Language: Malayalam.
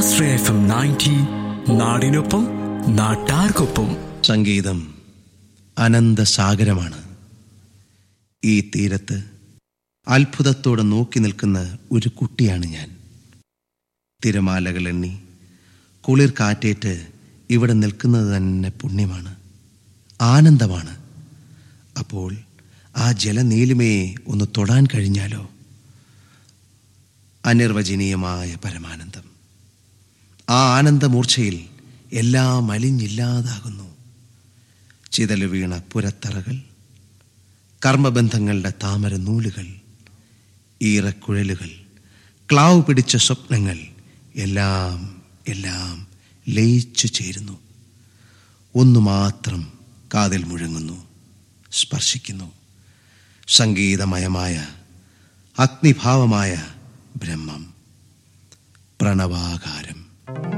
ആശ്രയ എഫ് എം നയൻറ്റി നാടിനൊപ്പം നാട്ടാർക്കൊപ്പം സംഗീതം അനന്തസാഗരമാണ് ഈ തീരത്ത് അത്ഭുതത്തോടെ നോക്കി നിൽക്കുന്ന ഒരു കുട്ടിയാണ് ഞാൻ തിരമാലകൾ എണ്ണി കുളിർ കാറ്റേറ്റ് ഇവിടെ നിൽക്കുന്നത് തന്നെ പുണ്യമാണ് ആനന്ദമാണ് അപ്പോൾ ആ ജലനീലിമയെ ഒന്ന് തൊടാൻ കഴിഞ്ഞാലോ അനിർവചനീയമായ പരമാനന്ദം ആ ആനന്ദമൂർച്ചയിൽ എല്ലാം അലിഞ്ഞില്ലാതാകുന്നു ചിതല് വീണ പുരത്തറകൾ കർമ്മബന്ധങ്ങളുടെ താമര നൂലുകൾ ഈറക്കുഴലുകൾ ക്ലാവ് പിടിച്ച സ്വപ്നങ്ങൾ എല്ലാം എല്ലാം ലയിച്ചു ചേരുന്നു ഒന്നു മാത്രം കാതിൽ മുഴങ്ങുന്നു സ്പർശിക്കുന്നു സംഗീതമയമായ അഗ്നിഭാവമായ ബ്രഹ്മം പ്രണവാകാരം